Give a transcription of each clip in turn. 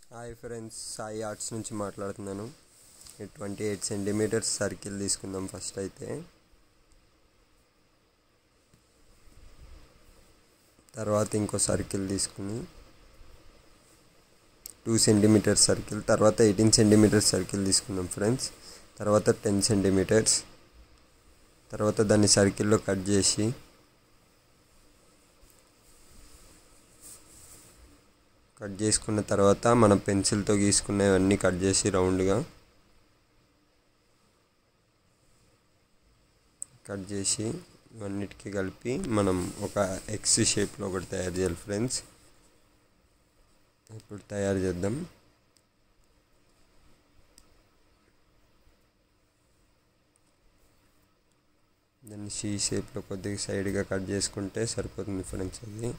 Hi friends Sai Arts నుంచి మాట్లాడుతున్నాను twenty eight centimetres circle తీసుకుందాం ఫస్ట్ అయితే తర్వాత ఇంకో సర్కిల్ తీసుకుని టూ సెంటీమీటర్స్ సర్కిల్ తర్వాత ఎయిటీన్ సెంటీమీటర్స్ సర్కిల్ తీసుకుందాం ఫ్రెండ్స్ తర్వాత టెన్ సెంటీమీటర్స్ తర్వాత దాన్ని సర్కిల్లో కట్ చేసి కట్ చేసుకున్న తర్వాత మనం పెన్సిల్తో గీసుకున్నవన్నీ కట్ చేసి రౌండ్గా కట్ చేసి ఇవన్నిటికీ కలిపి మనం ఒక ఎక్స్ షేప్లో ఒకటి తయారు చేయాలి ఫ్రెండ్స్ ఇప్పుడు తయారు చేద్దాం దాన్ని సి షేప్లో కొద్దిగా సైడ్గా కట్ చేసుకుంటే సరిపోతుంది ఫ్రెండ్స్ అది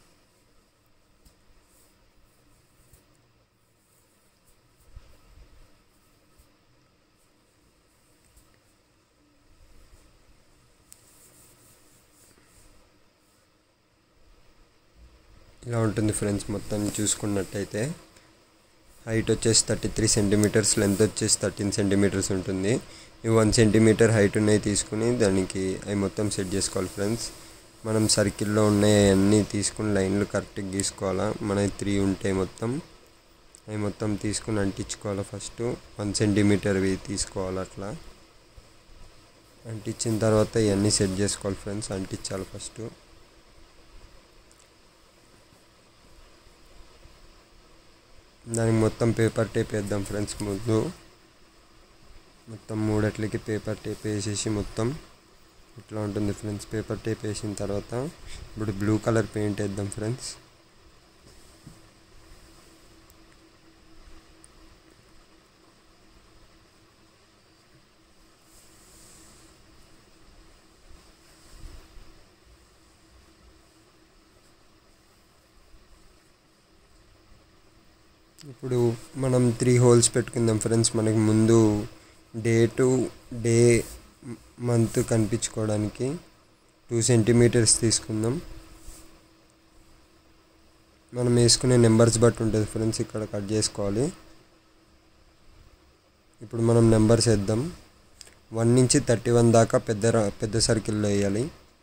ఇలా ఉంటుంది ఫ్రెండ్స్ మొత్తం చూసుకున్నట్టయితే హైట్ వచ్చేసి థర్టీ త్రీ సెంటీమీటర్స్ లెంత్ వచ్చేసి థర్టీన్ సెంటీమీటర్స్ ఉంటుంది ఈ వన్ సెంటీమీటర్ హైట్ ఉన్నాయి తీసుకుని దానికి అవి మొత్తం సెట్ చేసుకోవాలి ఫ్రెండ్స్ మనం సర్కిల్లో ఉన్నాయి అవన్నీ తీసుకుని లైన్లు కరెక్ట్గా గీసుకోవాలా మన త్రీ ఉంటాయి మొత్తం అవి మొత్తం తీసుకుని అంటించుకోవాలి ఫస్ట్ వన్ సెంటీమీటర్వి తీసుకోవాలి అట్లా అంటించిన తర్వాత ఇవన్నీ సెట్ చేసుకోవాలి ఫ్రెండ్స్ అంటించాలి ఫస్ట్ దానికి మొత్తం పేపర్ టేప్ వేద్దాం ఫ్రెండ్స్ ముందు మొత్తం మూడట్లకి పేపర్ టేప్ వేసేసి మొత్తం ఇట్లా ఉంటుంది ఫ్రెండ్స్ పేపర్ టేప్ వేసిన తర్వాత ఇప్పుడు బ్లూ కలర్ పెయింట్ వేద్దాం ఫ్రెండ్స్ ఇప్పుడు మనం త్రీ హోల్స్ పెట్టుకుందాం ఫ్రెండ్స్ మనకి ముందు డేటు డే మంత్ కనిపించుకోవడానికి టూ సెంటీమీటర్స్ తీసుకుందాం మనం వేసుకునే నెంబర్స్ బట్టి ఉంటుంది ఫ్రెండ్స్ ఇక్కడ కట్ చేసుకోవాలి ఇప్పుడు మనం నెంబర్స్ వేద్దాం వన్ నుంచి థర్టీ వన్ దాకా పెద్ద పెద్ద సర్కిల్లో వేయాలి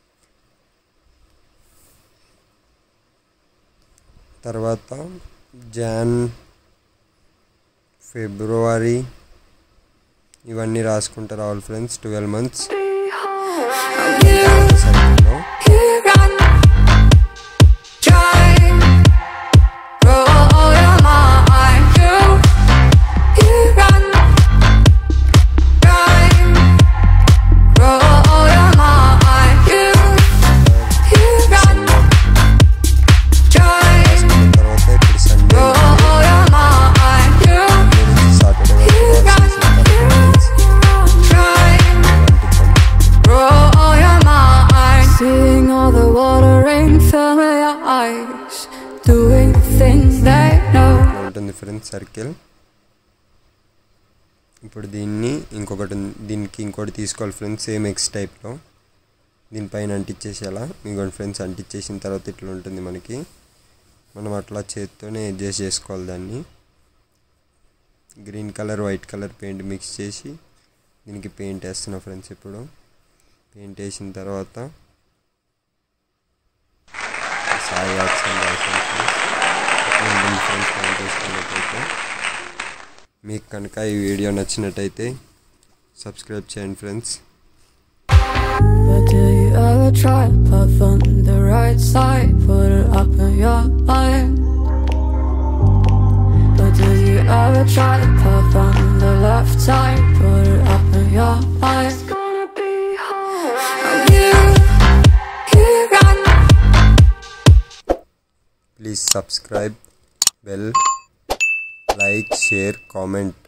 తర్వాత జాన్ ఫిబ్రవరి ఇవన్నీ రాసుకుంటూ రావాలి ఫ్రెండ్స్ ట్వెల్వ్ మంత్స్ సర్కిల్లో రాసుకున్న తర్వాత ఇప్పుడు సండే నుంచి సాటర్డే వరకు రాసేసిన తర్వాత Seeing all the watering, fill your eyes, doing things they know. ఇట్లా ఉంటుంది ఫ్రెండ్స్ సర్కిల్ ఇప్పుడు దీన్ని ఇంకొకటి ఉంది. దీనికి ఇంకోటి తీసుకోవాలి ఫ్రెండ్స్ సేమ్ ఎక్స్ టైప్లో దీనిపైన అంటించేసేలా ఇంకోటి ఫ్రెండ్స్ అంటించేసిన తర్వాత ఇట్లా ఉంటుంది మనకి మనం అట్లా చేత్తోనే అడ్జస్ట్ చేసుకోవాలి దాన్ని green colour white colour paint mix చేసి దీనికి పెయింట్ వేస్తున్నా ఫ్రెండ్స్ ఇప్పుడు పెయింట్ వేసిన తర్వాత సాయి ఆర్ట్స్ అండ్ రాసాను ఫ్రెండ్స్ ఇట్లా ఉంటుంది ఫ్రెండ్స్ పెయింట్ వేసుకున్నట్టయితే మీకు కనుక ఈ వీడియో నచ్చినట్టయితే సబ్స్క్రైబ్ చేయండి friends But do you ever try path on the right side? Put it up in your mind. But do you ever try path on the left side? Put it up in your mind. It's gonna be alright. You, you run. Please subscribe bell like share comment